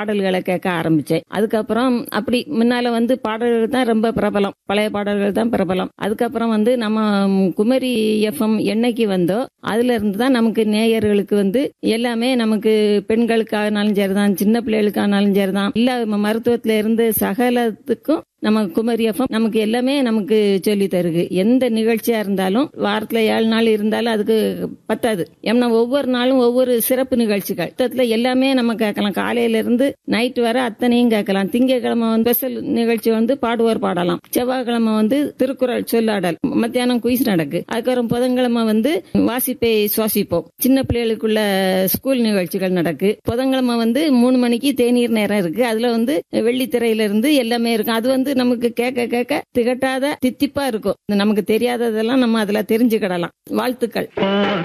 பாடல்களை கேட்க ஆரம்பிச்சேன் அதுக்கப்புறம் அப்படி முன்னால வந்து பாடல்கள் தான் ரொம்ப பிரபலம் பழைய பாடல்கள் தான் பிரபலம் அதுக்கப்புறம் வந்து நம்ம ம், குமரி எஃப்எம் என்னைக்கு வந்தோ அதுல இருந்து தான் நமக்கு நேயர்களுக்கு வந்து எல்லாமே நமக்கு பெண்களுக்கானாலும் சரிதான் சின்ன பிள்ளைகளுக்கானாலும் சரிதான் இல்ல ம- மருத்துவத்துல இருந்து சகலத்துக்கும் நம்ம குமரி எஃப்எம் நமக்கு எல்லாமே நமக்கு சொல்லி தருது எந்த நிகழ்ச்சியா இருந்தாலும் வாரத்துல ஏழு நாள் இருந்தாலும் அதுக்கு பத்தாது ஏன்னா ஒவ்வொரு நாளும் ஒவ்வொரு சிறப்பு நிகழ்ச்சிகள் மொத்தத்துல எல்லாமே நம்ம கேட்கலாம் காலையில இருந்து நைட் வரை அத்தனையும் கேட்கலாம் திங்கட்கிழமை வந்து ஸ்பெஷல் நிகழ்ச்சி வந்து பாடுவோர் பாடலாம் செவ்வாய்க்கிழமை வந்து திருக்குறள் சொல்லாடல் மத்தியானம் குயிஸ் நடக்கு அதுக்கப்புறம் புதன்கிழமை வந்து வாசிப்பை சுவாசிப்போம் சின்ன பிள்ளைகளுக்குள்ள ஸ்கூல் நிகழ்ச்சிகள் நடக்கு புதன்கிழமை வந்து மூணு மணிக்கு தேநீர் நேரம் இருக்கு அதுல வந்து வெள்ளித்திரையில இருந்து எல்லாமே இருக்கும் அது வந்து நமக்கு கேட்க கேட்க திகட்டாத தித்திப்பா இருக்கும் நமக்கு தெரியாததெல்லாம் நம்ம அதுல தெரிஞ்சுக்கிடலாம் வாழ்த்துக்கள்